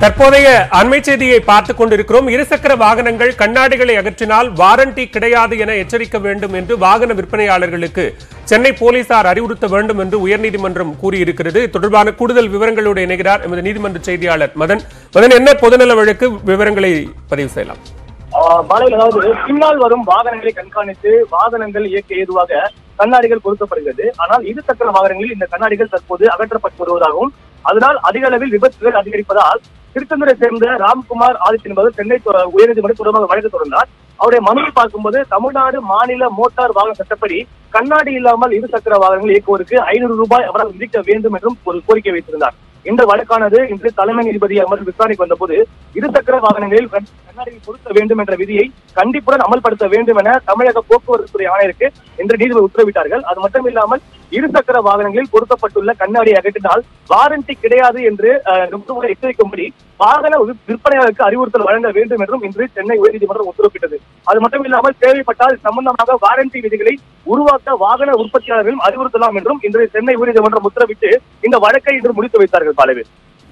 தற்போதைய அண்மை செய்தியை பார்த்துக் கொண்டிருக்கிறோம் இருசக்கர வாகனங்கள் கண்ணாடிகளை அகற்றினால் வாரண்டி கிடையாது என எச்சரிக்க வேண்டும் என்று வாகன விற்பனையாளர்களுக்கு சென்னை போலீசார் அறிவுறுத்த வேண்டும் என்று உயர்நீதிமன்றம் கூறியிருக்கிறது இது தொடர்பான கூடுதல் விவரங்களோடு இணைகிறார் எமது நீதிமன்ற செய்தியாளர் மதன் மதன் என்ன பொதுநல வழக்கு விவரங்களை பதிவு செய்யலாம் ஆஹ் மாலையில் அதாவது பின்னால் வரும் வாகனங்களை கண்காணித்து வாகனங்கள் இயக்க ஏதுவாக கண்ணாடிகள் பொருத்தப்படுகிறது ஆனால் இரு சக்கர வாகனங்களில் இந்த கண்ணாடிகள் தற்போது அகற்றப்பட்டு வருவதாகவும் அதனால் அதிக அளவில் விபத்துகள் அதிகரிப்பதால் திருச்செந்தூரை சேர்ந்த ராம்குமார் ஆதித்யன் என்பவர் சென்னை தொ- உயர்நீதிமன்றம் தொடர்பாக வழக்கு தொடர்ந்தார் அவருடைய மனுவை பார்க்கும்போது தமிழ்நாடு மாநில மோட்டார் வாகன சட்டப்படி கண்ணாடி இல்லாமல் இரு சக்கர வாகனங்கள் இயக்குவோருக்கு ஐநூறு ரூபாய் அவரால் விதிக்க வேண்டும் என்றும் ஒரு கோரிக்கை வைத்திருந்தார் இந்த வழக்கானது இன்று தலைமை நீதிபதி அமர்வு விசாரணைக்கு வந்தபோது இருசக்கர வாகனங்களில் கண்- கண்ணாடியை பொருத்த வேண்டும் என்ற விதியை கண்டிப்புடன் அமல்படுத்த வேண்டும் என தமிழக போக்குவரத்து துறை ஆணையருக்கு இன்று நீதிபதி உத்தரவிட்டார்கள் அது மட்டும் இல்லாமல் இருசக்கர வாகனங்களில் பொருத்தப்பட்டுள்ள கண்ணாடியை அகற்றினால் வாரண்டி கிடையாது என்று அஹ், நுகர்வோரை எச்சரிக்கும்படி வாகன வி- விற்பனையாளருக்கு அறிவுறுத்தல் வழங்க வேண்டும் என்றும் இன்று சென்னை உயர்நீதிமன்றம் உத்தரவிட்டது அது மட்டும் இல்லாமல் தேவைப்பட்டால் சம்பந்தமாக வாரண்டி விதிகளை உருவாக்க வாகன உற்பத்தியாளர்களும் அறிவுறுத்தலாம் என்றும் இன்று சென்னை உயர்நீதிமன்றம் உத்தரவிட்டு இந்த வழக்கை இன்று முடித்து வைத்தார்கள் பாலவே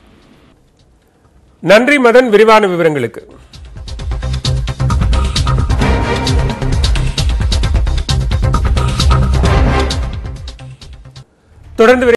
நன்றி மதன் விரிவான விவரங்களுக்கு தொடர்ந்து விரை-